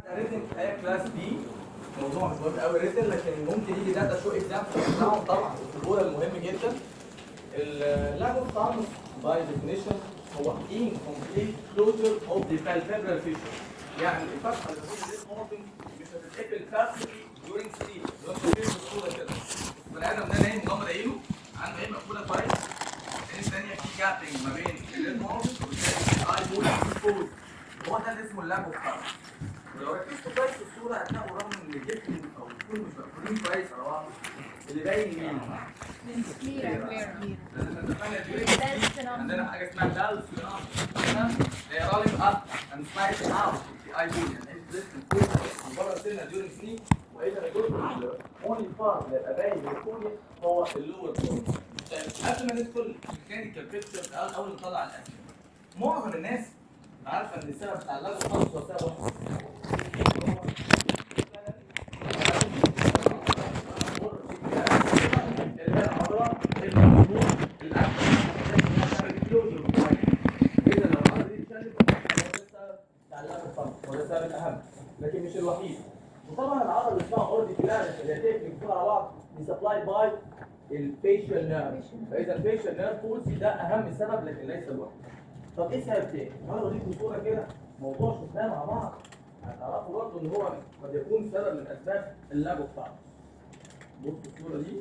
ريتن هي كلاس بي موضوع مش مهم قوي ريتن لكن ممكن يجي داتا شو اكزامبل بتاعهم طبعا الفضول المهم جدا اللاج اوف تارمس باي ديفينيشن هو incomplete closure of the palpebral fissure يعني الفتحه اللي بين الليد مورفين مش هتتقفل perfectly during sleep لو انت شايف الصوره كده البني ادم ده نايم غمض عينه عنده عين مقفوله كويس العين الثانيه في جابنج ما بين الليد مورفين والثاني اي مول اكسبوز هو ده اللي اسمه اللاج اوف تارمس ولو ركزتوا كويس في الصوره هتلاقوا رغم ان الجسم او الكون مش مقفولين كويس على بعض اللي باين مين؟ لازم نتفاهم دي عندنا حاجه اسمها دالز هنا هي رالينج اب اند سلايد اوت في اي بي يعني الجسم كله من بره السنه ديورنج سنين واذا الجزء اونلي بارت اللي هيبقى باين للكون هو اللور بون قبل ما ندخل ميكانيكال بيكتشر اول ما نطلع الاسم معظم الناس عارفه ان السبب بتاع اللغه خالص هو سبب واحد لكن مش الوحيد وطبعا العضله اللي اسمها اوردي كلارس اللي هتقفل كلها على بعض دي سبلاي باي الفيشال نيرف فاذا الفيشال نيرف بولسي ده اهم سبب لكن ليس الوحيد طب ايه السبب تاني؟ انا اوريكم صوره كده موضوع شفناه مع بعض هتعرفوا برضه ان هو قد يكون سبب من اسباب اللاجو بتاعته بصوا الصوره دي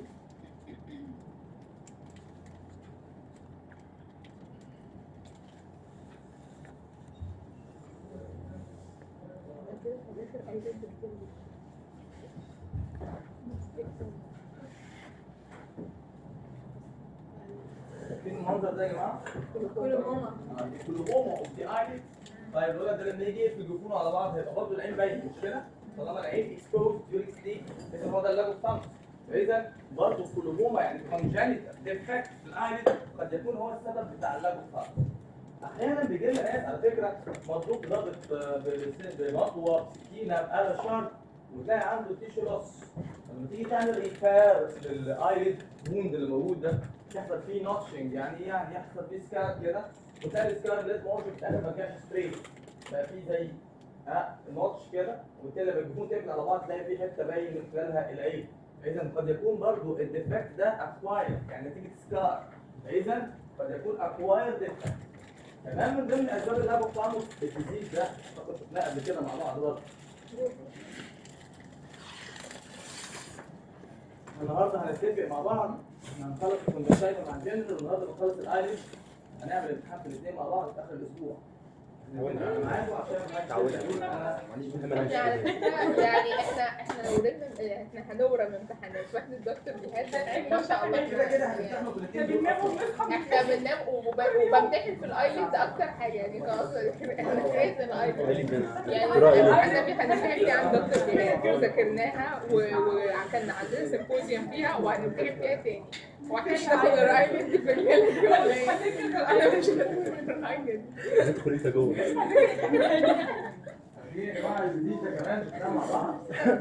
فين المنظر ده يا جماعه؟ كل ماما كلهم اوف ذا ايلid طيب الولد ده لما يجي يقفل جفونه على بعض هيبقى برضه العين باينه مش كده؟ طالما العين اكسبوز ديورنج سليب اذا هو ده اللاجو بتاعنا فاذا برضه كلهما يعني كونجنتال ديفكت في الايلid قد يكون هو السبب بتاع اللاجو بتاعنا احيانا بيجي لنا ناس على فكره مضروب ضابط بمطوه بسكينه بآلة شرط وتلاقي عنده تيشو لوس لما تيجي تعمل ريبير للايلid ووند اللي موجود ده يحصل فيه نوتشنج يعني ايه يعني يحصل فيه سكار كده وتلاقي السكار اللي ممكن في الاخر ما كانش ستريت بقى فيه زي ها نوتش كده وبالتالي لما بيكون تقفل على بعض تلاقي فيه حته باين من خلالها العين اذا قد يكون برضو الديفكت ده اكواير يعني نتيجه سكار اذا قد يكون اكواير ديفكت كمان من ضمن اسباب اللي بتطعمه الديزيز ده فقط شفناه قبل كده مع بعض برضه النهارده هنتفق مع بعض احنا هنخلص الكونفرسيشن مع الجنرال والنهارده بنخلص الايرش هنعمل امتحان في الاثنين مع بعض في اخر الاسبوع انا معاكم عشان ما حدش يقول انا احنا على فكره يعني احنا احنا لو ولدنا احنا هنورم امتحانات واحنا الدكتور بيهدد ما شاء الله كده كده هنمتحنوا في الاثنين دول أصلاً. احنا بننام وب- وبمتحن في الايلتس اكتر حاجه يعني خلاص احنا كويس الايلتس يعني احنا في هنحكي عن دكتور بيهاد وذاكرناها و- وكان عندنا سيمبوزيوم فيها وهنمتحن فيها تاني واحنا مش هناخد الايلتس في الجلد ولا ايه؟ انا مش هاخد الايلتس لازم تدخل انت جوه في يا جماعه الجديد ده كمان شفناه مع بعض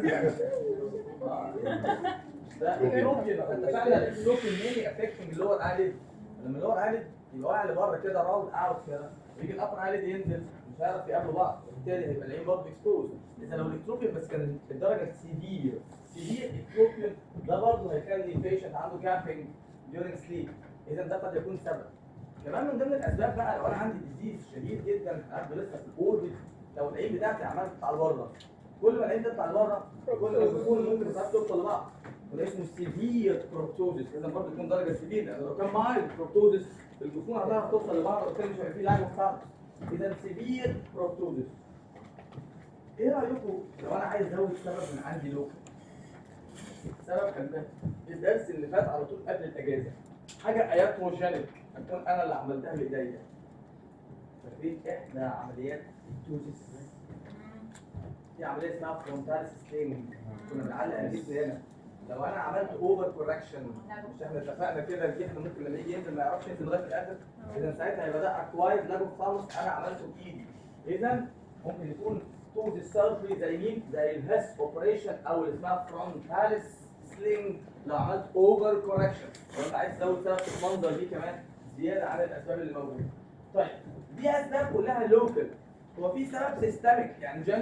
ده الكلوكين اتفقنا الكلوكين ميني افكتنج اللور ايلid لما اللور ايلid يبقى واقع لبره كده راوند اوت كده يجي الابر ايلid ينزل مش هيعرف يقابلوا بعض وبالتالي هيبقى العين برضه اكسبوز اذا لو الكلوكين بس كان الدرجه سيفير سيفير الكلوكين ده برضه هيخلي البيشنت عنده جابنج during sleep اذا ده قد يكون سبب كمان من ضمن الاسباب بقى لو انا عندي ديزيز شديد جدا قبل لسه في الاوربت لو العين بتاعتي عماله تطلع لبره كل ما العين تطلع لبره كل ما الجفون ممكن ساعات توصل لبعض وده اسمه سيفير بروبتوزيس لازم برضه يكون درجه سيفير لان لو كان مايلد بروبتوزيس الجفون هتعرف توصل لبعض وبالتالي مش هيبقى فيه لاج بتاعته اذا سيفير بروبتوزيس ايه رايكم لو انا عايز ازود سبب من عندي لوكال سبب كان الدرس اللي فات على طول قبل الاجازه حاجه اياتروجينيك اكون انا اللي عملتها بايديا فاكرين احدى عمليات التوزيس في عمليه اسمها فرونتاليس سلينج كنا بنعلق الجسم هنا لو انا عملت اوفر كوركشن مش احنا اتفقنا كده الجسم ممكن لما يجي ينزل ما يعرفش ينزل لغايه الاخر اذا ساعتها هيبقى ده اكوايد لاجو ثالموس انا عملته بايدي اذا ممكن يكون توزيس سيرجري زي مين؟ زي الهيس اوبريشن او اللي اسمها فرونتاليس سلينج لو عملت اوفر كوركشن لو انت عايز تزود سبب في المنظر دي كمان زياده عن الاسباب اللي موجوده طيب دي اسباب كلها لوكال هو في سبب سيستميك يعني جنرال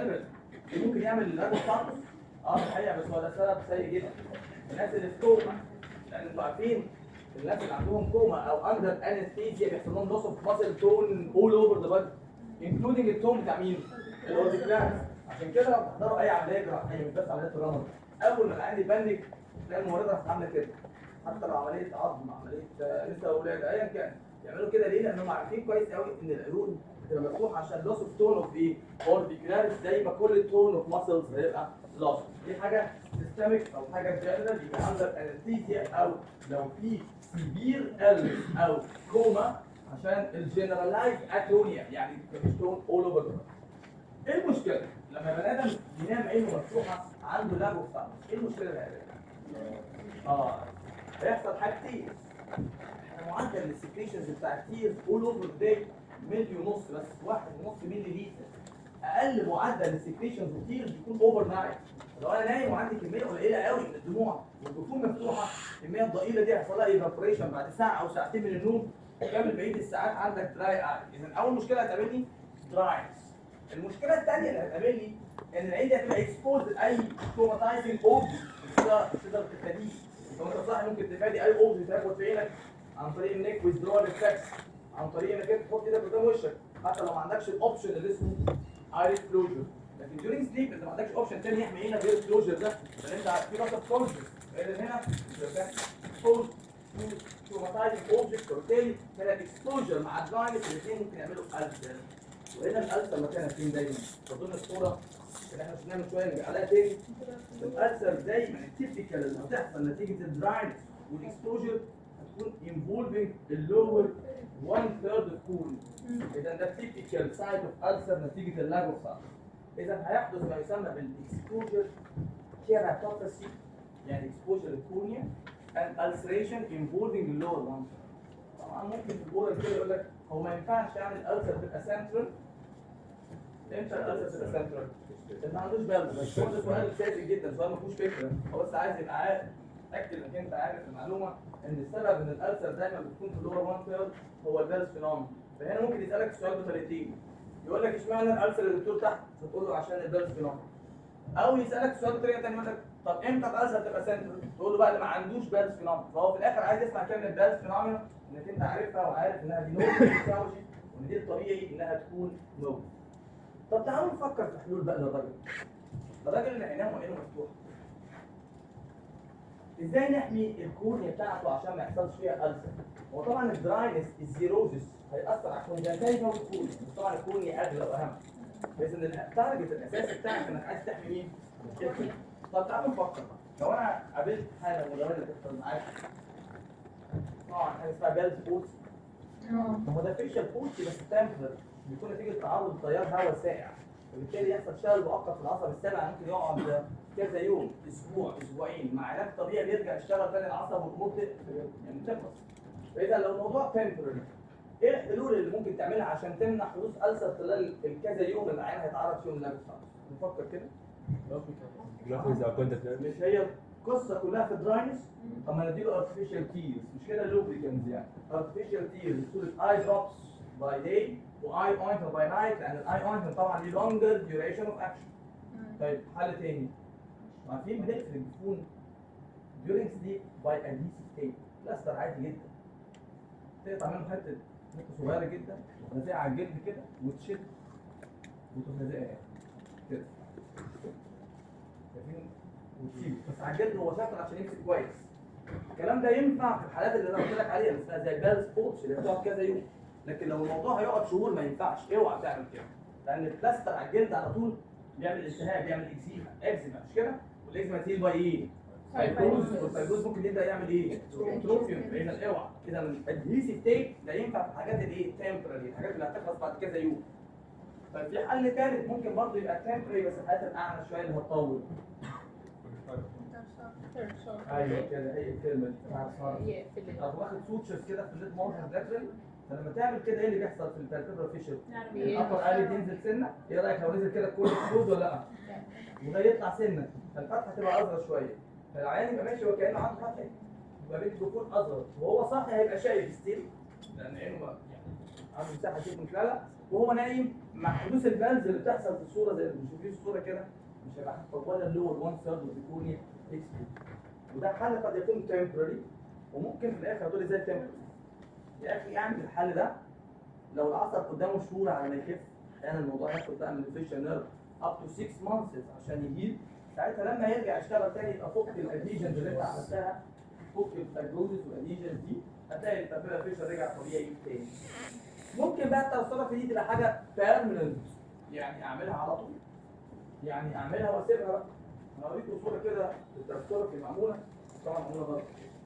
ممكن يعمل لاجو ستاتس اه الحقيقه بس هو ده سبب سيء جدا الناس اللي في كوما لان انتوا عارفين الناس اللي عندهم كوما او اندر انستيزيا بيحصل لهم لوس اوف ماسل تون اول اوفر ذا بادي انكلودنج التون بتاع مين؟ الاورتيكلاس عشان كده لو بتحضروا اي عمليه جراحيه مش بس عمليات الرمل اول ما العيان يبنك تلاقي الممرضه راح عامله كده حتى لو عمليه عظم عمليه آه، لسه اولاد ايا كان يعملوا كده ليه؟ لانهم عارفين كويس قوي ان العروق بتبقى مفتوحه عشان لوس اوف تون اوف ايه؟ اورتيكولاريس زي ما كل التون اوف ماسلز هيبقى لوس دي حاجه سيستميك او حاجه جنرال يبقى عندك انستيزيا او لو في سيفير الس او كوما عشان الجنرالايز اتونيا يعني مفيش تون اول اوفر ايه المشكله؟ لما بني ادم ينام عينه مفتوحه عنده لاجو ستارس ايه المشكله اللي هيقابلها؟ اه هيحصل حاجتين احنا معدل السكريشنز بتاع التيرز اول اوفر داي ملي ونص بس واحد ونص ملي لتر اقل معدل السكريشنز التيرز يكون اوفر نايت لو انا نايم وعندي كميه قليله قوي من الدموع والجفون مفتوحه الكميه الضئيله دي هيحصل لها ايفابوريشن بعد ساعه او ساعتين من النوم كامل بقيه الساعات عندك دراي اي اذا اول مشكله هتقابلني دراينس المشكله الثانيه اللي هتقابلني ان العين دي هتبقى اكسبوز لاي تروماتايزنج اوبجكت تقدر تقدر تفاديه لو انت صاحي ممكن تفادي اي اوبجكت تاخد في عينك عن طريق النيك ويزدرول ريفلكس عن طريق انك انت تحط ايدك قدام وشك حتى لو ما عندكش الاوبشن اللي اسمه ايريس كلوجر لكن during sleep انت ما عندكش اوبشن تاني يحمي عينك غير الكلوجر ده لان انت في لوس اوف كلوجر لان هنا exposed to traumatizing object وبالتالي هنا الاكسبوجر مع الدراينس الاثنين ممكن يعملوا ألسر وهنا الألسر مكانها فين دايما؟ اظن الصوره اللي احنا شفناها من شويه نرجع لها تاني الألسر دايما التيبيكال اللي هتحصل نتيجه الدراينس والاكسبوجر هتكون involving اللور 1 ثيرد كول اذا ده تيبيكال سايت اوف ألسر نتيجه اللاجو صار اذا هيحدث ما يسمى بالاكسبوجر كيراتوباسي يعني اكسبوجر الكونيا and ulceration involving the lower lung طبعا ممكن في الجوره كده يقول لك هو ما ينفعش يعمل ألسر تبقى سنترال امتى الألسر تبقى سنترال؟ اللي ما عندوش بالز بس هو ده سؤال ساذج جدا سؤال ما فيهوش فكره هو بس عايز يبقى عارف اتاكد انك انت عارف المعلومه ان السبب ان الألسر دايما بتكون في اللور 1 ثيرد هو البالز فينومين فهنا ممكن يسالك السؤال بطريقتين يقول لك اشمعنى الألسر اللي دكتور تحت فتقول له عشان البالز فينومين او يسالك السؤال بطريقه ثانيه يقول لك طب امتى الألسر تبقى سنترال؟ تقول له بقى اللي ما عندوش بالز فينومين فهو في الاخر عايز يسمع كلمه بالز فينومين انك انت عارفها وعارف انها دي نوع فيسيولوجي وان دي الطبيعي انها تكون نوع طب تعالوا نفكر في حلول بقى للراجل الراجل اللي عيناه وعينه مفتوحه ازاي نحمي الكورنيا بتاعته عشان ما يحصلش فيها ألسر هو طبعا الدراينس الزيروزس هيأثر على الكونجنتايفا والكورنيا بس طبعا الكورنيا اغلى واهم بس ان التارجت الاساسي بتاعك انك عايز تحمي مين؟ الكورنيا. طب تعالوا نفكر بقى. لو انا قابلت حاله مدرجه تحصل معاك طبعا حاجه اسمها بيلز بوتس هو ده فيشل بوتس بس تمبر بيكون نتيجه تعرض لتيار هواء ساقع وبالتالي يحصل شلل مؤقت في العصب السابع ممكن يقعد كذا يوم اسبوع اسبوعين مع علاج طبيعي بيرجع يشتغل تاني العصب والامور ت- يعني تخلص فاذا لو الموضوع تمبرري ايه الحلول اللي ممكن تعملها عشان تمنع حدوث ألسر خلال الكذا يوم اللي العيان هيتعرض فيهم للاجوس نفكر كده ناخذ اذا كنت مش هي القصه كلها في دراينس طب ما نديله ارتفيشال تيرز مش كده لوبريكانز يعني ارتفيشال تيرز صوره اي دروبس باي داي واي اوينتمنت باي نايت لان الاي اوينتمنت طبعا ليه لونجر ديوريشن اوف اكشن طيب حل تاني عارفين بنقفل الجفون during sleep by adhesive tape بلاستر عادي جدا تقطع منه حته نقطه صغيره جدا وتلزقها على الجلد كده وتشد وتروح لازقها كده شايفين وتسيبه بس على الجلد هو شاطر عشان يمسك كويس الكلام ده ينفع في الحالات اللي انا قلت لك عليها اللي اسمها زي البال سبورتس اللي بتقعد كذا يوم لكن لو الموضوع هيقعد شهور ما ينفعش اوعى تعمل كده لان البلاستر على الجلد على طول بيعمل التهاب بيعمل اكزيما اكزيما مش كده والاكزيما تيجي باي ايه؟ فايبروز والفايبروز ممكن يبدا يعمل ايه؟ تروفيوم اذا اوعى اذا الادهيسيف تيب ده ينفع في الحاجات الايه؟ تمبرري الحاجات اللي هتخلص بعد كذا يوم طيب في حل ثالث ممكن برضه يبقى تمبرري بس الحالات الاعلى شويه اللي هتطول ايوه كده هي الكلمه دي بتاعت صار هي في ال- طب واخد سوتشرز كده في الليد مارجن لاترال فلما تعمل كده ايه اللي بيحصل في الفالفيبرا فيشر؟ الابر قالي تنزل سنه ايه رايك لو نزل كده كل كلوز ولا لا؟ وده يطلع سنه فالفتحه تبقى اصغر شويه فالعيان يبقى ماشي وكانه عنده فتحه يبقى بيت الجفون اصغر وهو صاحي هيبقى شايف ستيل لان عينه بقى يعني عنده مساحه كده من خلالها وهو نايم مع حدوث البلز اللي بتحصل في الصوره زي اللي بنشوف في الصوره كده مش هيبقى حاطط ولا اللور 1 ثيرد والبيكوني اكسبوت وده حل قد يكون تمبرري وممكن في الاخر هتقول لي ازاي تمبرري يا اخي اعمل الحل ده لو العصب قدامه شهور على ما يخف احيانا الموضوع ياخد بقى من الفيشن نيرف اب تو 6 مانثس عشان يهيل ساعتها لما يرجع يشتغل تاني يبقى فك الاديجنز اللي انت عملتها فك الفايبروزس والاديجنز دي هتلاقي التابيلا فيشن رجع طبيعي تاني ممكن بقى التصرف دي تبقى حاجه بيرمننت يعني اعملها على طول يعني اعملها واسيبها بقى انا اوريكم صوره كده التصرف معموله طبعا معموله غلط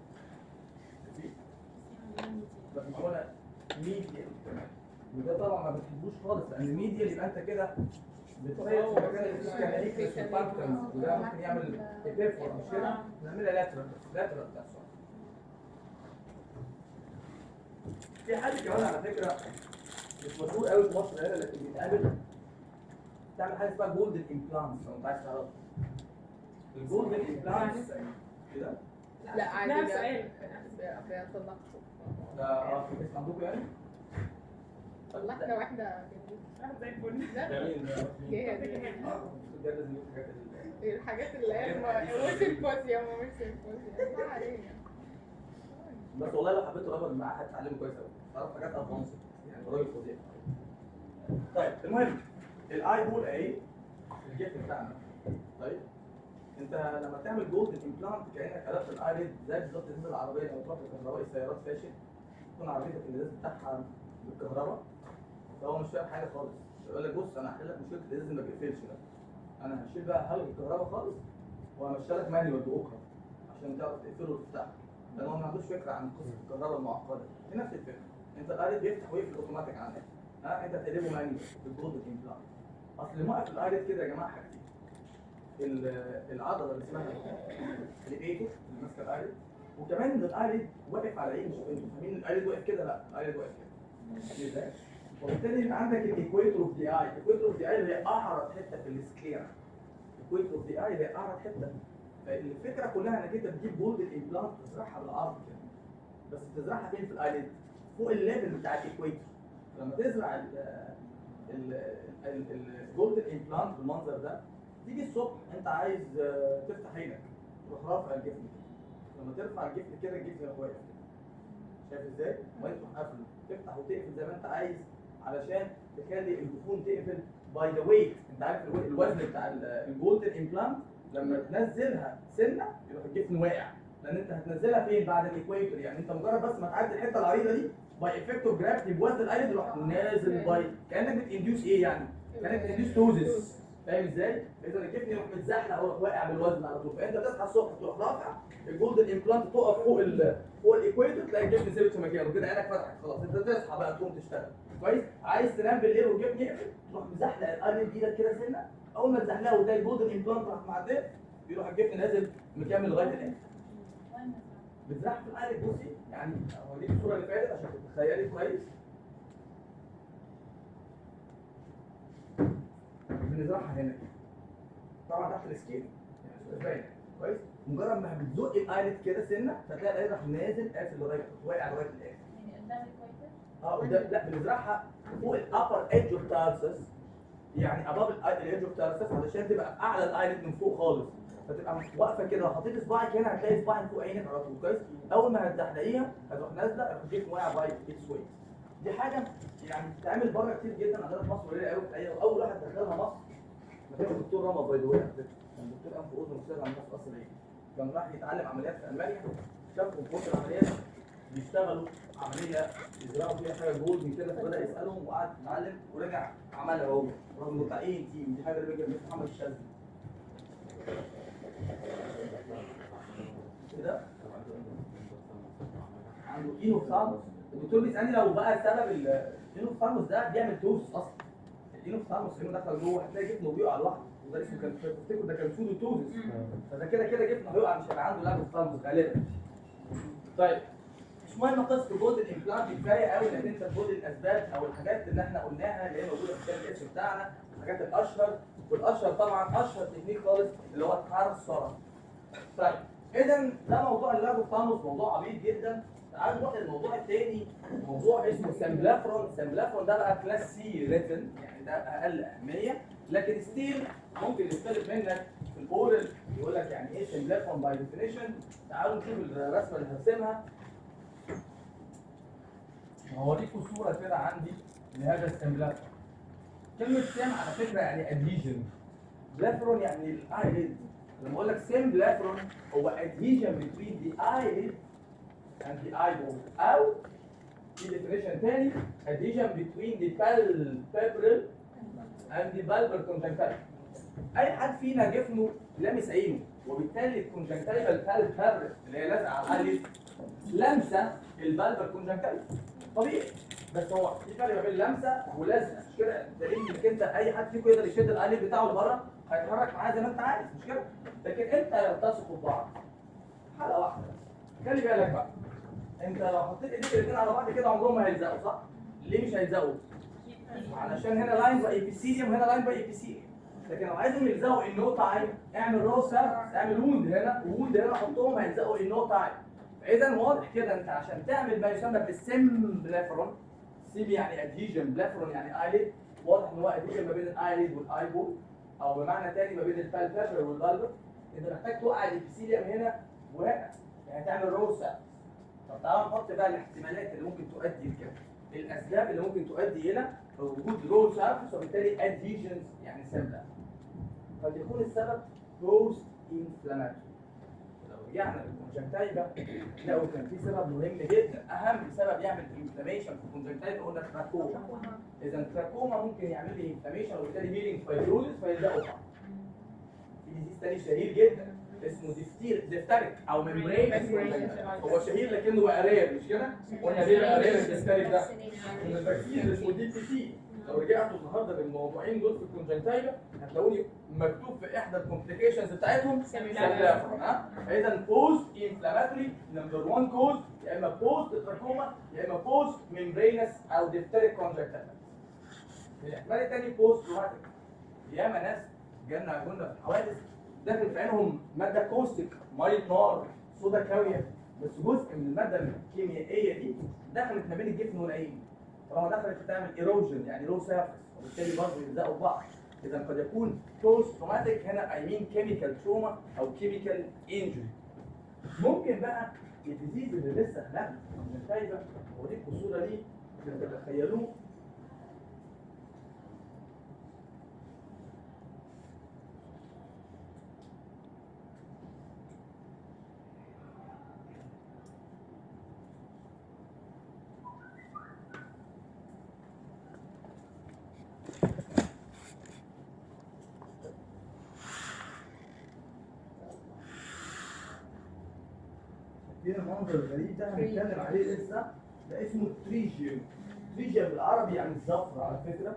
بس معموله ميديا وده طبعا ما بتحبوش خالص لان ميديا يبقى انت كده بتخيل في مكان اللي فيه كناليك سبارتنز وده ممكن يعمل ابيفور مش كده نعملها لاترال لاترال بتاع الصوره في حل كمان على فكره مش مشهور قوي في مصر هنا لكن بيتقابل تعمل حاجه اسمها جولدن امبلانتس لو انت عايز تعرفها الجولدن امبلانتس كده لا عادي لا، ده سؤال. بيطلع ده اه في اسم عندكم يعني؟ طلعنا واحدة زي الفل لا هي دي اه بجد لازم يبقى حاجات ال- الحاجات اللي هي الم- مش الفوزيا مش الفوزيا ما علينا بس والله لو حبيت تقرب معاه هتتعلمه كويس قوي تعرف حاجات ادفانسد يعني راجل فظيع طيب المهم الاي بول اهي الجسم بتاعنا طيب انت لما تعمل جولد امبلانت كانك قلبت الايلid زي بالظبط ازاز العربيه لما تروح لكهربائي سيارات فاشل تكون عربيتك الازاز بتاعها بالكهرباء فهو مش فاهم حاجه خالص يقول لك بص انا هحل لك مشكله الازاز اللي ما بيقفلش ده انا هشيل بقى حلقه الكهرباء خالص وهمشيلك مانيوال باخرى عشان تعرف تقفله وتفتحه لان هو ما عندوش فكره عن قصه الكهرباء المعقده دي نفس الفكره انت الايلid بيفتح ويقفل اوتوماتيك عندك ها انت بتقلبه مانيوال بالجولد امبلانت اصل موقف الايلid كده يا جماعه حاجتين ال- العضله اللي اسمها البيتو اللي ماسكه الايلid وكمان ان الايلid واقف على ايه مش انتوا فاهمين الايلid واقف كده لا الايلid واقف كده ازاي وبالتالي يبقى عندك الايكويتور اوف ذا اي الايكويتور اوف ذا اي اللي هي اعرض حته في السكليرا الايكويتور اوف ذا اي اللي هي اعرض حته فالفكره كلها انك انت بتجيب جولد الامبلانت تزرعها بالعرض كده بس تزرعها فين في الايلid فوق الليفل بتاع الايكويتور لما تزرع الجولد الامبلانت بالمنظر ده تيجي الصبح انت عايز آه، تفتح عينك تروح رافع الجفن لما ترفع الجفن كده الجفن يروح واقف كده. شايف ازاي؟ وانت تروح قافله تفتح وتقفل زي ما انت عايز علشان تخلي الجفون تقفل باي ذا ويت انت عارف الو- الوزن بتاع الجولد امبلانت لما تنزلها سنه يروح الجفن واقع لان انت هتنزلها فين بعد الايكويتور يعني انت مجرد بس ما تعدي الحته العريضه دي باي افكت اوف جرافيتي بوزن الايلد يروح نازل باي كانك بتنديوس ايه يعني؟ كانك بتنديوس توزس فاهم ازاي؟ اذا الجفن يروح متزحلق او يروح واقع بالوزن على طول فانت تصحى الصبح تروح رافع الجولدن امبلانت تقف فوق ال فوق الايكويتور تلاقي الجفن ثابت في مكانه كده عينك فتحت خلاص انت تصحى بقى تقوم تشتغل كويس عايز تنام بالليل والجفن يقفل تروح مزحلق القلب بايدك كده سنه اول ما تزحلقه وتلاقي الجولدن امبلانت راح معديه بيروح الجفن نازل مكمل لغايه الاخر بتزحف القلب بصي يعني اوريك الصوره اللي فاتت عشان تتخيلي كويس بنزرعها هنا طبعا تحت السكيل يعني مش باين كويس مجرد ما بتزق الايلت كده سنه فتلاقي الايلت راح نازل قافل لغايه واقع لغايه الاخر اه قدام لا بنزرعها فوق الابر ايدج اوف تارسس يعني اباب الايدج اوف تارسس علشان تبقى في اعلى الايلت من فوق خالص فتبقى واقفه كده لو حطيت صباعك هنا هتلاقي صباعك فوق عينك على طول كويس اول ما هتزحلقيها هتروح نازله يروح الجسم واقع باي اتس ويت دي حاجه يعني بتتعمل بره كتير جدا عندنا في مصر قليله قوي الحقيقه اول واحد دخلها مصر ما كانش الدكتور رامي باي ذا واي على فكره كان دكتور انف واذن وصدر عندنا في قصر العين كان راح يتعلم عمليات في المانيا شافوا في وسط العمليات بيشتغلوا عمليه يزرعوا فيها حاجه جولد من كده فبدا يسالهم وقعد يتعلم ورجع عملها هو رغم انه بتاع اي تيم دي حاجه اللي بيجي محمد الشاذلي كده عنده اينوفثالموس الدكتور بيسالني لو بقى سبب الاينوفثالموس ده بيعمل توس اصلا الاينوفثالموس هنا دخل جوه هتلاقي جفنه بيقع لوحده وده اسمه كان تفتكروا ده كان سودو توزس فده كده كده جفنه هيقع مش هيبقى عنده لاجوفثالموس غالبا طيب مش مهم قصه جود الامبلانت كفايه قوي لان انت كل الاسباب او الحاجات اللي احنا قلناها اللي هي موجوده في كتاب الاسم بتاعنا الحاجات الاشهر والاشهر طبعا اشهر تكنيك خالص اللي هو الحرصره طيب اذا ده موضوع اللاجوفثالموس موضوع عبيط جدا تعالوا نروح للموضوع الثاني موضوع اسمه سامبلافرون سامبلافرون ده بقى كلاس سي ريتن يعني ده اقل اهميه لكن ستيل ممكن يختلف منك في الاورال يقول لك يعني ايه سامبلافرون باي ديفينيشن تعالوا نشوف الرسمه اللي هرسمها هوريكم صوره كده عندي لهذا السامبلافرون كلمه سام على فكره يعني ادهيجن بلافرون يعني الايليد لما اقول لك سيم بلافرون هو ادهيجن between the eyelid and the eyeball او في definition تاني adhesion between the palpebral and the bulbar conjunctiva اي حد فينا جفنه لامس عينه وبالتالي الكونجنكتيفا البالبر اللي هي لازقه على العلي لمسه البالبر كونجنكتيفا طبيعي بس هو في فرق ما بين لمسه ولزقه مش كده دليل انك انت اي حد فيكم يقدر يشد العلي بتاعه لبره هيتحرك معاه زي ما انت عايز مش كده لكن انت يلتصقوا ببعض حلقه واحده بس خلي بالك بقى انت لو حطيت ايديك الاثنين على بعض كده عمرهم ما هيلزقوا صح؟ ليه مش هيلزقوا؟ علشان هنا لاين باي ابيثيليوم وهنا لاين باي ابيثيليوم لكن لو عايزهم يلزقوا ان نو تايم اعمل رو سيرفس اعمل ووند هنا ووند هنا حطهم هيلزقوا ان نو تايم فاذا واضح كده انت عشان تعمل ما يسمى بالسم بلافرون سيم يعني ادهيجن بلافرون يعني ايليد واضح ان هو ادهيجن ما بين الايليد والايبول او بمعنى تاني ما بين البالبابر والبالبر انت محتاج توقع الابيثيليوم هنا وهنا يعني تعمل رو سيرفس طب تعالى نحط بقى الاحتمالات اللي ممكن تؤدي لكده الاسباب اللي ممكن تؤدي الى وجود رو سيرفس وبالتالي ادهيجنز يعني سيمبلر قد يكون السبب بوست انفلاماتوري لو رجعنا للكونجكتيفا لقوا كان في سبب مهم جدا اهم سبب يعمل انفلاميشن في الكونجكتيفا قلنا تراكوما اذا التراكوما ممكن يعمل لي انفلاميشن وبالتالي هيلينج فايبروزس فيلزقوا بعض في ديزيز تاني شهير جدا اسمه دفتير دفترك او ميمبرين هو شهير لكنه بقى رير مش كده؟ قلنا ليه بقى رير الدفترك ده؟ ان الفاكسين اللي اسمه دي بي تي لو رجعتوا النهارده للموضوعين دول في الكونجنتايفا هتلاقوني مكتوب في احدى الكومبليكيشنز بتاعتهم سيمبلافرون ها اذا بوست انفلاماتوري نمبر 1 كوز يا اما بوست تراكوما يا اما بوست ميمبرينس او دفتريك كونجنتايفا الاحتمال الثاني بوست روماتيك ياما ناس جالنا قلنا في الحوادث داخل في عينهم ماده كوستيك ميه نار صودا كاويه بس جزء من الماده الكيميائيه دي دخلت ما بين الجفن والعين طالما دخلت بتعمل ايروجن يعني لو سيرفس وبالتالي برضه يلزقوا ببعض اذا قد يكون بوست تروماتيك هنا اي مين كيميكال تروما او كيميكال انجري ممكن بقى الديزيز اللي لسه هنعمل من الفايده اوريكم الصوره دي عشان تتخيلوه دي المنظر الغريب ده هنتكلم عليه لسه ده اسمه تريجيوم تريجيوم بالعربي يعني الزفرة على فكرة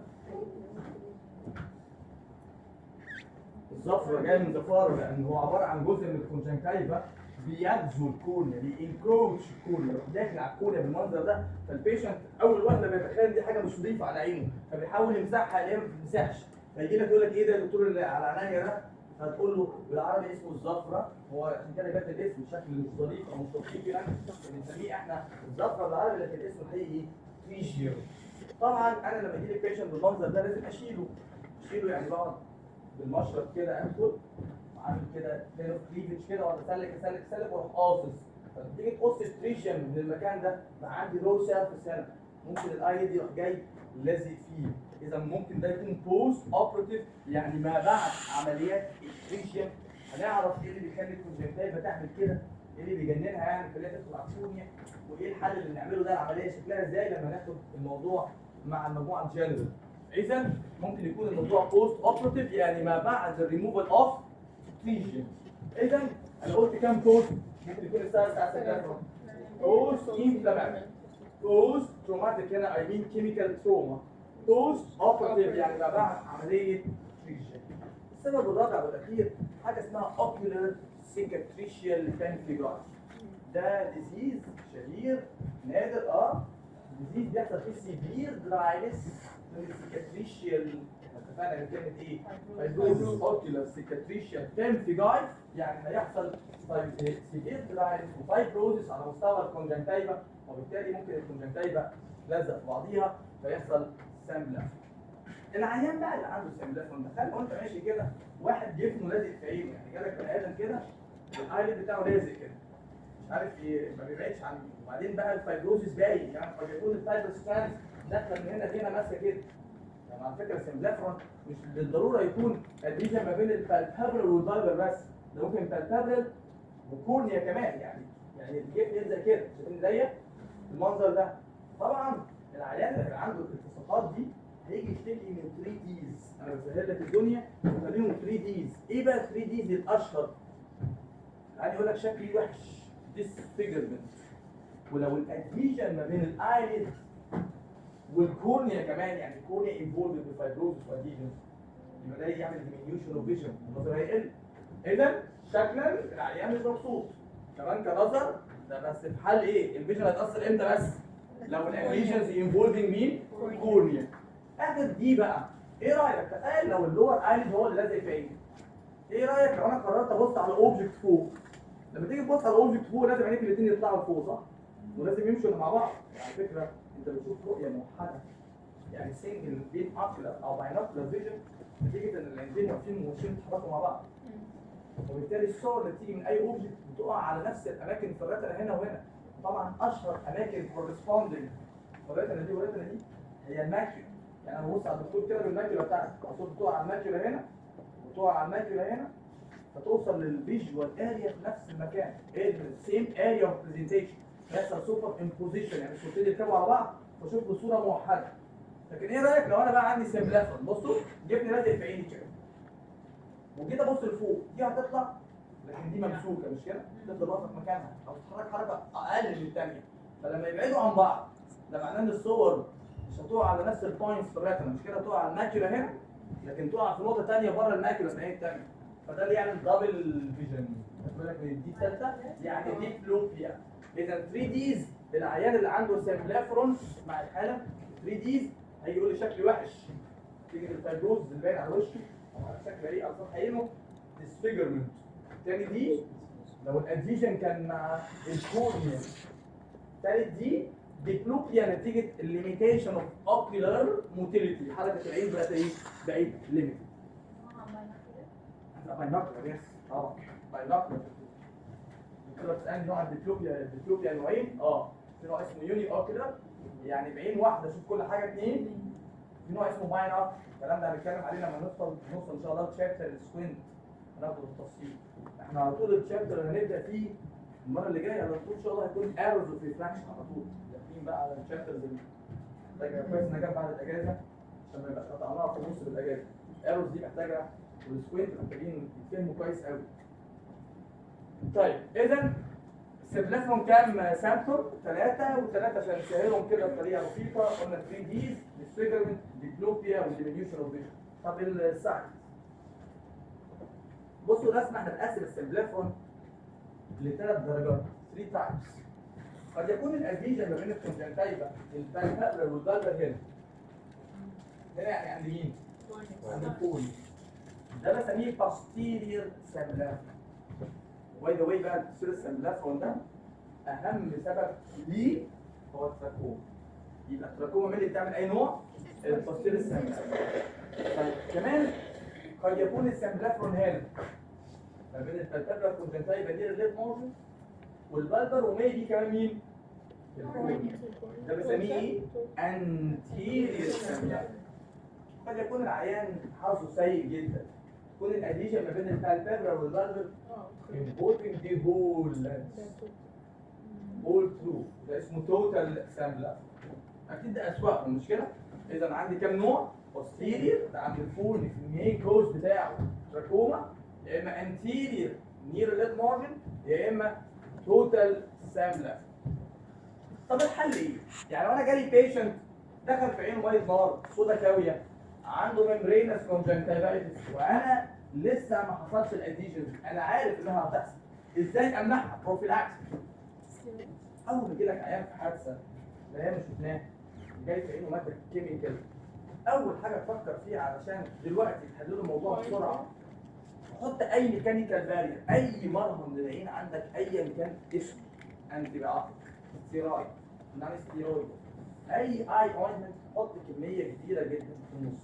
الزفرة جاية من زفارة لأن هو عبارة عن جزء من الكونجنكتيفا بيغزو الكورنيا بينكروتش الكورنيا يروح داخل على الكورنيا بالمنظر ده فالبيشنت أول واحدة بيتخيل دي حاجة مش نظيفة على عينه فبيحاول يمسحها يلاقيها ما بتمسحش فيجي لك يقول لك ايه ده يا دكتور اللي على عينيا ده هتقول له بالعربي اسمه الزفرة هو عشان كده جت الاسم شكل مش ظريف او مش لطيف يعني بنسميه احنا الزفرة بالعربي لكن الاسم الحقيقي تريجيو طبعا انا لما يجي لي بيشنت بالمنظر ده لازم اشيله اشيله يعني بقعد بالمشرط كده ادخل وعامل كده كده كليفج كده واقعد اسلك اسلك اسلك واروح قاصص فتيجي تقص التريجيوم من المكان ده بقى عندي رو سيرفيس هنا ممكن الاي دي يروح جاي لازق فيه اذا ممكن ده يكون بوست اوبراتيف يعني ما بعد عمليات التريجيوم هنعرف ايه اللي بيخلي الكونجكتيفا تعمل كده ايه اللي بيجننها يعني خليها تدخل على الكونيا وايه الحل اللي نعمله ده العمليه شكلها ازاي لما ناخد الموضوع مع المجموعه الجنرال اذا ممكن يكون الموضوع بوست اوبراتيف يعني ما بعد الريموفال اوف تريجيوم اذا انا قلت كام بوست ممكن يكون الساعه الساعه 6 بوست انفلاماتوري بوست تروماتيك هنا اي مين كيميكال تروما بوست اوبراتيف يعني ما بعد عمليه تريجيوم السبب الرابع والاخير حاجه اسمها اوكيولار سيكاتريشيال بانفيجاي ده ديزيز شهير نادر اه ديزيز بيحصل فيه سيفير دراينس من السيكاتريشيال اتفقنا ان كلمه ايه؟ فايبروزس اوكيولار سيكاتريشيا بيمفيجاي يعني هيحصل سيفير دراينس وفايبروزس على مستوى الكونجنتايفا وبالتالي ممكن الكونجنتايفا تلزق في بعضيها فيحصل سامبلا العيان بقى اللي عنده سامبلافون تخيل وانت ماشي كده واحد جفنه لازق في عينه يعني جالك بني ادم كده الايلid بتاعه لازق كده مش عارف ي- ما بيبعدش عنه وبعدين بقى الفايبروزس باين يعني قد يكون الفايبروس ستانس داخله من هنا لهنا ماسكه كده يعني على فكره السمبلافرون مش بالضروره يكون اديشن ما بين البالبابرال والبالبر بس ده ممكن البالبابرال وكورنيا كمان يعني يعني الجفن يلزق كده شايفين زي المنظر ده طبعا العيان اللي عنده الالتصاقات دي هيجي يشتكي من 3 ديز انا بسهل لك الدنيا وخليهم 3 ديز ايه بقى 3 ديز الاشهر يعني يقول لك شكلي وحش disfigurement ولو الادهيجن ما بين الايلid والكورنيا كمان يعني الكورنيا انفولد بالفايبروزس واديجن يبقى ده يعمل diminution اوف فيجن النظر هيقل اذا شكلا العيان مش مبسوط كمان كنظر ده بس في حال ايه الفيجن هيتاثر امتى بس لو الادهيجنز انفولدنج مين كورنيا اخر دي بقى ايه رايك تخيل لو اللور ايلid هو اللي لازق في عيني ايه رايك لو انا قررت ابص على اوبجكت فوق لما تيجي تبص على اوبجكت فوق لازم عينيك الاثنين يطلعوا لفوق صح ولازم يمشوا مع بعض على فكره انت بتشوف رؤيه موحده يعني سنجل بين اوكلر او باينوكلر فيجن نتيجه ان العينين واقفين وماشيين يتحركوا مع بعض وبالتالي الصور اللي بتيجي من اي اوبجكت بتقع على نفس الاماكن في الرتنه هنا وهنا طبعا اشهر اماكن كورسبوندنج الرتنه دي والرتنه دي هي الماكيولا يعني انا ببص على الدكتور كده بالماكيولا بتاعتي الصوت بتقع على الماكيولا هنا وتقع على الماكيولا هنا فتوصل للفيجوال اريا في نفس المكان سيم اريا اوف برزنتيشن يحصل سوبر امبوزيشن يعني الصورتين يركبوا على بعض واشوف بصوره موحده لكن ايه رايك لو انا بقى عندي سيمبلافون بصوا جبني لازق في عيني كده وجيت ابص لفوق دي هتطلع لكن دي ممسوكه مش كده تفضل واقفه في مكانها او تتحرك حركه اقل من الثانيه فلما يبعدوا عن بعض ده معناه ان الصور مش هتقع على نفس البوينتس في الريتنا مش كده تقع على الماكيولا هنا لكن تقع في نقطه ثانيه بره الماكيولا في العين الثانيه فده اللي يعمل دبل فيجن خد بالك من دي الثالثه يعني ديبلوبيا اذا 3 ديز العيان اللي عنده سيمبلافرون مع الحاله 3 ديز هيجي يقول لي شكلي وحش تيجي الفيبروز اللي باين على وشه او على شكل ايه على سطح عينه ديسفيجرمنت تاني دي لو الاديشن كان مع الكورنيا تالت دي ديبلوبيا نتيجه الليميتيشن اوف اوكيولار موتيليتي حركه العين بقت ايه؟ بعيده ليميت باينوكلر يس طبعا باينوكلر كده بتسالني نوع الديبلوبيا الديبلوبيا نوعين اه في نوع اسمه يوني اوكيولار يعني بعين واحده اشوف كل حاجه اثنين في نوع اسمه باينوكلر الكلام ده هنتكلم عليه لما نوصل نوصل ان شاء الله لتشابتر السكوينت هناخده بالتفصيل احنا على طول الشابتر اللي هنبدا فيه المره اللي جايه على طول ان شاء الله هيكون ايرورز اوف ريفراكشن على طول داخلين بقى على الشابترز اللي محتاجه كويس انها جت بعد الاجازه عشان ما يبقاش قطعناها في نص الاجازه الايرورز دي محتاجه والسكوينت محتاجين يتفهموا كويس قوي طيب اذا السبلاسمون كام سامبل؟ ثلاثة والثلاثة عشان نسهلهم كده بطريقة بسيطة قلنا 3 ديز ديسفيجرمنت ديبلوبيا وديمينيوشن اوف فيجن طب الساينس بصوا الرسمة احنا بنقسم السبلافون لثلاث درجات 3 تايبس قد يكون الاديجن ما بين الكونجنتايفا البالبابلر والبالبر هنا هنا يعني عند مين؟ عند الفول ده بسميه posterior سبلافون باي ذا واي بقى التصوير السمبلافون ده اهم سبب ليه هو التراكوما يبقى التراكوما مين اللي بتعمل اي نوع؟ التصوير السمبلافون طيب كمان قد يكون السمبلافون هنا ما بين البالبابلر كونجنتايفا دي الليد مارجن والبالبر وميبي كمان مين؟ الكورنيا ده بسميه ايه؟ anterior سمبلافون قد يكون العيان حظه سيء جدا تكون الاديشن ما بين البالبابلر والبالبر involving the whole lens all through ده اسمه total سامبلر اكيد ده اسوأهم مش كده؟ اذا عندي كام نوع؟ posterior ده عند الفول في المين كوز بتاعه تراكوما يا اما anterior near lid margin يا اما total سامبلر طب الحل ايه؟ يعني لو انا جالي بيشنت دخل في عينه ميه نار صودا كاويه عنده ممبرينس كونجنتيفايتس وانا لسه ما حصلش الاديشن انا عارف انها هتحصل ازاي امنعها بروفيلاكس اول ما يجي لك عيان في حادثه زي ما شفناه جاي في عينه ماده كيميكال اول حاجه تفكر فيها علشان دلوقتي تحللوا الموضوع بسرعه حط اي ميكانيكال بارير اي مرهم للعين عندك ايا كان اسمه انتي بايوتيك ستيرويد نون ستيرويد اي اي اوينتمنت حط كميه كبيره جدا في النص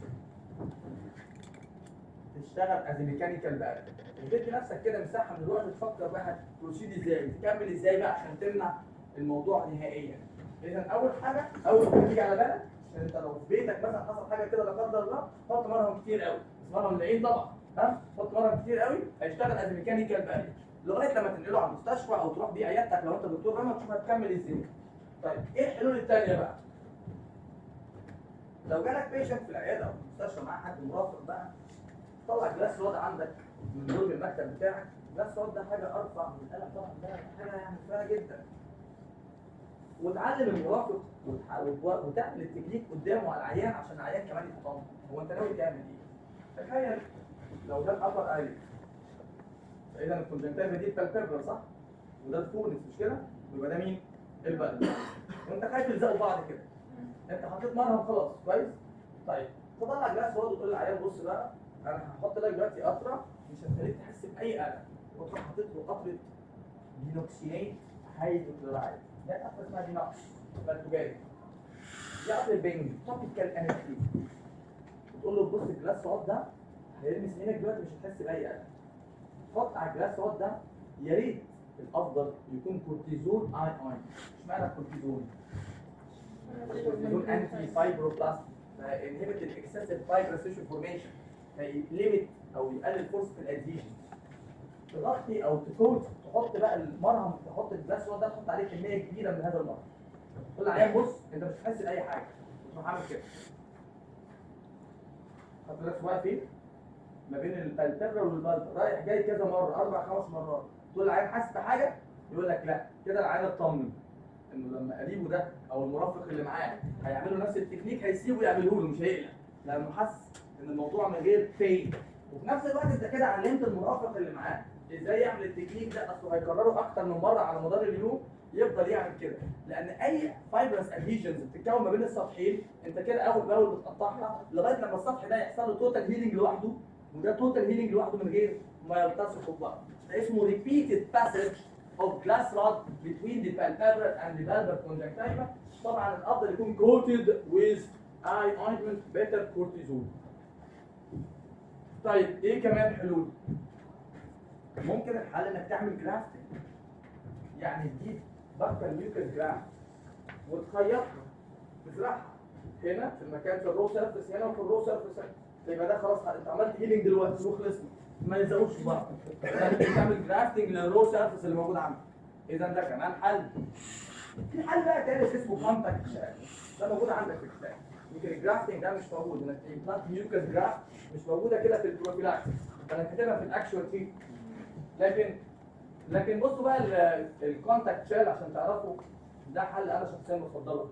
تشتغل از ميكانيكال بارير وتدي نفسك كده مساحه من الوقت تفكر بقى هتبروسيد ازاي تكمل ازاي بقى عشان تمنع الموضوع نهائيا اذا اول حاجه اول حاجه تيجي على بالك عشان انت لو في بيتك مثلا حصل حاجه كده لا قدر الله حط مرهم كتير قوي بس مرهم العين طبعا ها حط مرهم كتير قوي هيشتغل از ميكانيكال بارير لغايه لما تنقله على المستشفى او تروح بيه عيادتك لو انت دكتور رمى تشوف هتكمل ازاي طيب ايه الحلول الثانيه بقى لو جالك بيشنت في العياده او في المستشفى معاه حد مرافق بقى طلع جلاس رود عندك من دول المكتب بتاعك جلاس رود ده حاجه ارفع من القلم طبعا ده حاجه يعني كفايه جدا وتعلم المرافق وتح- وت- وتعمل التكنيك قدامه على العيان عشان العيان كمان يتطمن هو انت ناوي تعمل ايه؟ تخيل لو ده الابر ايلي فاذا الكونجنتيفا دي البالبيبرا صح؟ وده الفونس مش كده؟ يبقى ده مين؟ البلد وانت خايف يلزقوا بعض كده انت حطيت مرهم خلاص كويس؟ طيب تطلع جلاس رود وتقول للعيان بص بقى انا هحط لك دلوقتي قطره مش هتخليك تحس باي الم وتروح حاطط له قطره دينوكسينيت هيدروكلورايد ده قطره اسمها دينوكس برتقالي دي قطره بنج توبيكال انستي وتقول له بص الجلاس رود ده هيلمس عينك دلوقتي مش هتحس باي الم حط على الجلاس رود ده يا ريت الافضل يكون كورتيزون اي اي اشمعنى الكورتيزون؟ الكورتيزون انتي فايبروبلاست فانهبت الاكسسيف فايبرس تيشو فورميشن فيليمت او يقلل فرصه الادهيشن تغطي او تكوت تحط بقى المرهم تحط الجلاس ده تحط عليه كميه كبيره من هذا المرهم تقول للعيان بص انت مش هتحس باي حاجه تروح عامل كده حط بالك واقف فين؟ ما بين البالبرا والبالبر رايح جاي كذا مره اربع خمس مرات تقول للعيان حاسس بحاجه يقول لك لا كده العيان اطمن انه لما قريبه ده او المرافق اللي معاه هيعملوا نفس التكنيك هيسيبه يعمله له مش هيقلق لانه حس ان الموضوع من غير بين وفي نفس الوقت انت كده علمت المرافق اللي معاه ازاي يعمل التكنيك ده اصله هيكرره اكتر من مره على مدار اليوم يفضل يعمل كده لان اي فايبرس ادهيشنز بتتكون ما بين السطحين انت كده اول باول بتقطعها لغايه لما السطح ده يحصل له توتال هيلينج لوحده وده توتال هيلينج لوحده من غير ما يلتصقوا ببعض ده اسمه repeated passage of glass rod between the palpebral and the valvar conjunctiva طبعا الافضل يكون coated with eye ointment better cortisone طيب ايه كمان حلول ممكن الحل انك تعمل جرافتنج يعني تجيب بكر ميوكس جرافت وتخيطها تزرعها هنا في المكان في الرو سيرفيس هنا وفي الرو سيرفيس هنا يبقى ده خلاص انت عملت هيلينج دلوقتي وخلصنا ما يلزقوش في بعض ممكن تعمل جرافتنج للرو سيرفيس اللي موجود عندك اذا ده كمان حل في حل بقى تاني اسمه كونتاكت شات ده موجود عندك في الكتاب يمكن الجرافتنج ده مش موجود انك تمبلانت ميوكس جرافت مش موجوده كده في البروفيلاكسس انا كاتبها في الاكشوال تريت لكن لكن بصوا بقى الكونتاكت شال عشان تعرفوا ده حل انا شخصيا بفضله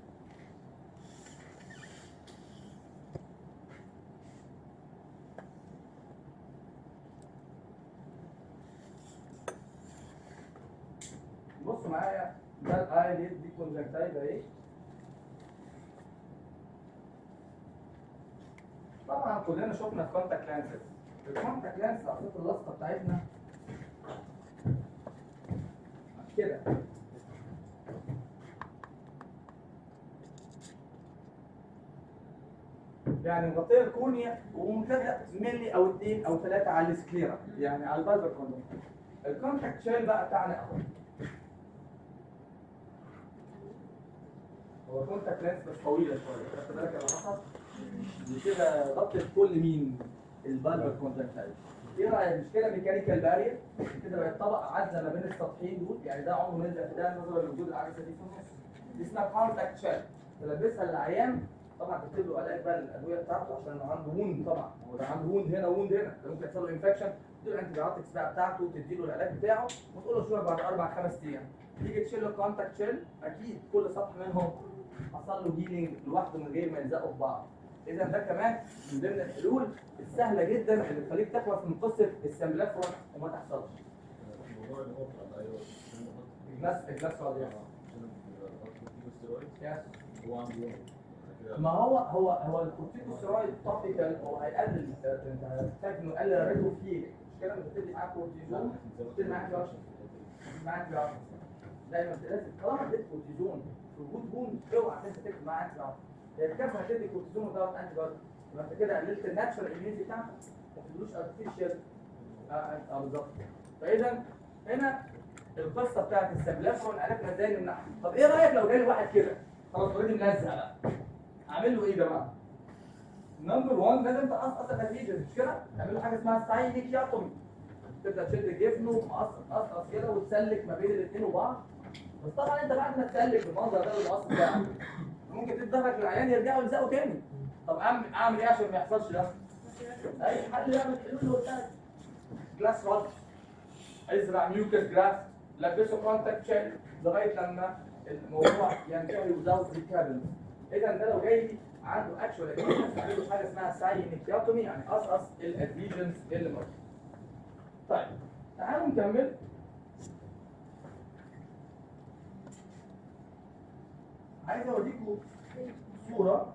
بصوا معايا ده الايليد دي كونجكتيفا ايه طبعا كلنا شفنا الكونتاكت لانسز الكونتاكت لانس عطيت اللصقه بتاعتنا كده يعني مغطيه الكورنيا وممتده ملي او اثنين او ثلاثه على السكليرا يعني على البالبر كله الكونتاكت شيل بقى بتاعنا اهو هو كونتاكت لينس بس طويله شويه خدت بالك يا محمد دي كده غطت كل مين البالبر كونتاكت ايه رايك مش كده ميكانيكال بارير كده بقت طبقه عازله ما بين السطحين دول يعني ده عمره نزل في ده نظرا لوجود العدسه دي في النص دي اسمها كونتاكت شيل تلبسها للعيان طبعا تكتب له علاج بقى الادويه بتاعته عشان عنده ووند طبعا هو ده عنده ووند هنا ووند هنا ده ممكن يحصل له انفكشن تديله الانتي بايوتكس بقى بتاعته تدي له العلاج بتاعه وتقول له شويه بعد اربع خمس ايام تيجي تشيل له كونتاكت شيل اكيد كل سطح منهم حصل له هيلينج لوحده من غير ما يلزقوا في بعض اذا ده كمان من ضمن الحلول السهله جدا اللي تخليك تخلص من قصه السمبلافرون وما تحصلش الموضوع اللي هو بتاع الايوه الناس الناس راضيه يس هو عنده يوم ما هو هو هو الكورتيكوستيرويد توبيكال هو هيقلل انت هتحتاج انه يقلل الريتو فيه مش كده انت بتدي معاك كورتيزون بتدي معاك رشا معاك رشا دايما لازم طالما اديت كورتيزون في وجود بون اوعى انت تكتب معاك رشا هي الكافه هتدي كورتيزون ودوت انتي بايوتيك يبقى انت كده قللت الناتشرال اميونيتي بتاعتك ما تدلوش ارتفيشال اه بالظبط فاذا هنا القصه بتاعت السبلافرون عرفنا ازاي نمنعها طب ايه رايك لو جالي واحد كده خلاص اوريدي ملزق بقى اعمل له ايه يا جماعه نمبر 1 لازم تقصقص النتيجه مش كده تعمل له حاجه اسمها ساينيكياتومي تبدا تشد جفنه وتقصقص قصقص كده وتسلك ما بين الاثنين وبعض بس طبعا انت بعد ما تسلك بالمنظر ده والقص بتاعك ممكن تدي ظهرك للعيان يرجعوا يلزقوا تاني طب اعمل اعمل ايه عشان ما يحصلش ده؟ اي حل يعمل حلول قدامك جلاس رد ازرع ميوكس جراف لبسه كونتاكت شيل لغايه لما الموضوع ينتهي وزاوت ريكابل اذا ده لو جاي لي عنده اكشوال اديشنز عنده حاجه اسمها ساينيكياتومي يعني قصقص الاديشنز اللي موجوده طيب تعالوا نكمل عايز اوريكم صوره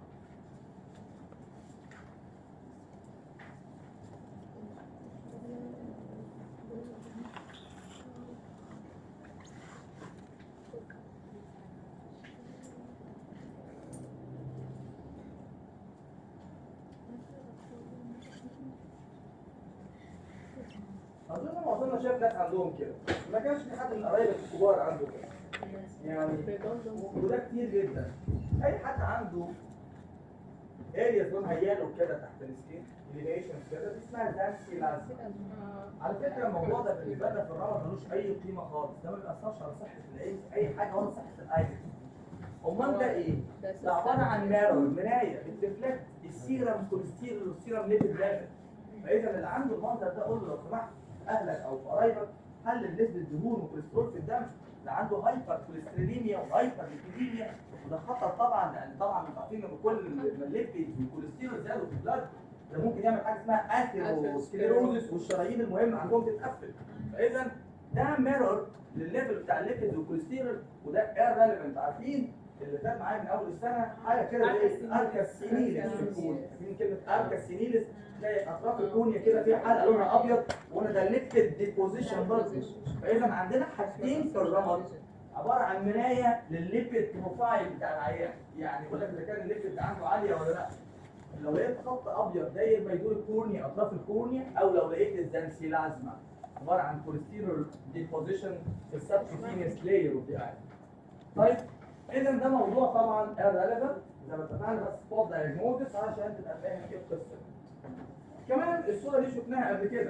اظن معظمنا شاف ناس عندهم كده ما كانش في حد من قرايبك الكبار عنده كده يعني وده كتير جدا اي حد عنده ارياز لونها يالو كده تحت السكين اليفيشن كده دي اسمها دانسي لازم على فكره الموضوع ده بالنسبه لنا في الرمد ملوش اي قيمه خالص ده ما بيأثرش على صحه العين اي حاجه ولا صحه الايدز امال ده ايه؟ ده عباره عن مارو مرايه بتفلت السيرم كوليسترول والسيرم ليبيد ليفل فاذا اللي عنده المنظر ده قول له لو سمحت اهلك او قرايبك قلل نسبه دهون وكوليسترول في الدم اللي عنده هايبر كوليستروليميا وهايبر ليبيديميا وده خطر طبعا لان طبعا انتوا عارفين ان كل ما الليبيد والكوليسترول زادوا في البلد ده ممكن يعمل حاجه اسمها اثيروسكليروزس والشرايين المهمه عندهم تتقفل فاذا ده ميرور للليفل بتاع الليبيد والكوليسترول وده ايرليفنت عارفين اللي فات معايا من اول السنه حاجه كده زي اركس سينيلس في الكون عارفين كلمه اركس سينيلس تلاقي اطراف الكونيا كده فيها حلقه لونها ابيض وانا ده ليبيد ديبوزيشن برضه فاذا عندنا حاجتين في الرمد عباره عن مرايه للليبيد بروفايل بتاع العيان يعني يقول لك اذا كان الليبيد عنده عاليه ولا لا لو لقيت خط ابيض داير ما يدور الكورنيا اطراف الكورنيا او لو لقيت الزنسيلازما عباره عن كوليسترول ديبوزيشن في السبكوتينيوس لاير اوف ذا اي طيب اذا ده موضوع طبعا irrelevant زي ما اتفقنا بس سبوت دايجنوستس عشان تبقى فاهم ايه القصه كمان الصوره دي شفناها قبل كده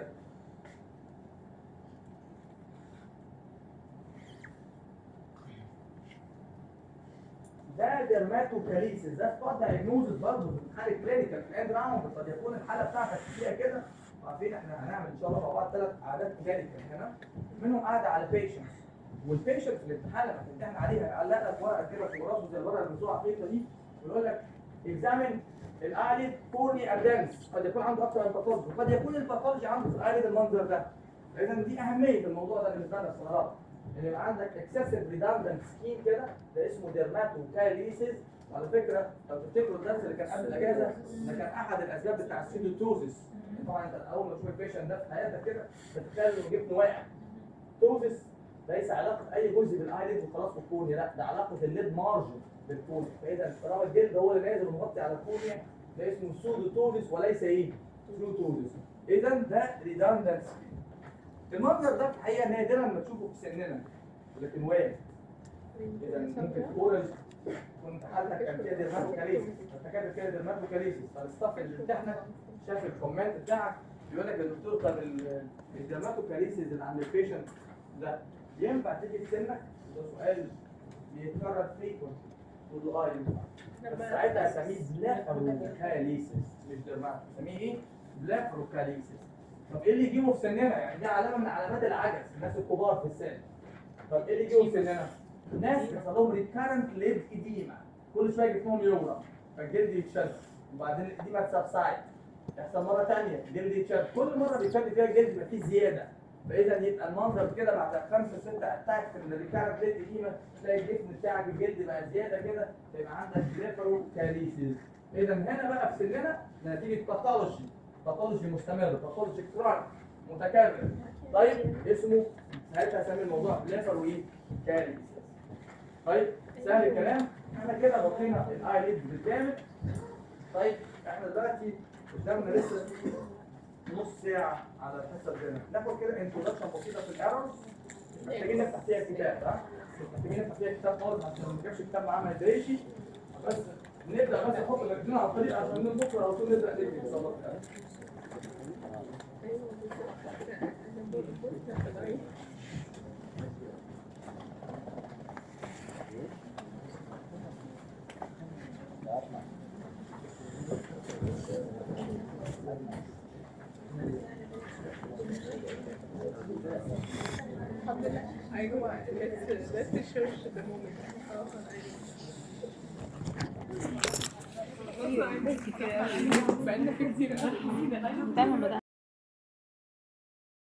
ده ديرماتوكاليسيس ده سبوت دايجنوستس برضه في امتحان الكلينيكال في الاند راوند قد يكون الحاله بتاعتك فيها كده عارفين احنا هنعمل ان شاء الله مع بعض ثلاث قعدات كلينيكال هنا منهم قاعده على بيشنتس والبيشنت في الامتحان لما تمتحن عليها يعلق لك ورقه كده في راسه زي الورقه الموضوعه الحيطه دي ويقول لك اكزامن الاعلى كورني ادانس قد يكون عنده اكثر من باثولوجي قد يكون الباثولوجي عنده في الاعلى المنظر ده اذا دي اهميه الموضوع ده بالنسبه لنا الصراحه ان يبقى عندك اكسسيف ريدندنت سكين كده ده اسمه ديرماتوكاليسيس وعلى فكره لو تفتكروا الدرس اللي كان قبل الاجازه ده كان احد الاسباب بتاع السيدوتوزيس طبعا انت اول ما تشوف البيشنت ده في حياتك كده بتتخيل انه جبنه واقع توزيس ليس علاقه اي جزء بالايلid وخلاص بالكورنيا لا ده علاقه الليد مارجن بالكورنيا فاذا طالما الجلد هو اللي نازل ومغطي على الكورنيا ده اسمه سودوتوزيس وليس ايه؟ سودوتوزيس اذا ده ريدندنسي المنظر ده في الحقيقه نادرا ما تشوفه في سننا لكن وارد اذا ممكن اورال كنت حالتك كان فيها ديرماتوكاليسيس انت كاتب كده ديرماتوكاليسيس فالستاف اللي امتحنك شاف الكومنت بتاعك بيقول لك يا دكتور طب ال- الديرماتوكاليسيس اللي عند البيشنت ده ينفع تيجي في سنك؟ ده سؤال بيتكرر فريكونت تقول له اه ينفع بس ساعتها اسميه بلافروكاليسيس مش ديرماتو اسميه ايه؟ بلافروكاليسيس طب ايه اللي يجيبه في سننا؟ يعني دي علامه من علامات العجز الناس الكبار في السن طب ايه اللي يجيبه في سننا؟ ناس بيحصل لهم ريكارنت ليد اديما كل شويه جسمهم يورم فالجلد يتشد وبعدين الاديما تسبسايد يحصل مره ثانيه الجلد يتشد كل مره بيتشد فيها الجلد يبقى فيه زياده فاذا يبقى المنظر كده بعد خمسه سته اتاك من الريكارد بليت قيمه تلاقي الجسم بتاعك الجلد بقى زياده كده فيبقى عندك بليفرو كاريسيس اذا هنا بقى في سننا نتيجه باثولوجي باثولوجي مستمر باثولوجي كرونيك متكرر طيب اسمه ساعتها هسمي الموضوع بليفرو ايه؟ كاريسيس طيب سهل الكلام احنا كده غطينا الاي ليد بالكامل طيب احنا دلوقتي قدامنا لسه نص ساعة على الحصة الجاية ناخد كده انترودكشن بسيطة في الايرورز محتاجين نفتح فيها الكتاب ها محتاجين نفتح فيها الكتاب خالص عشان ما نجيبش الكتاب معاه ما يدريش بس نبدأ بس نحط رجلنا على الطريق عشان من بكرة على طول نبدأ نجري ان شاء الله الحمد لله ايوه let's let's church the moment خلاص انا عايزة. بقالنا في كتير قوي دايما بدأ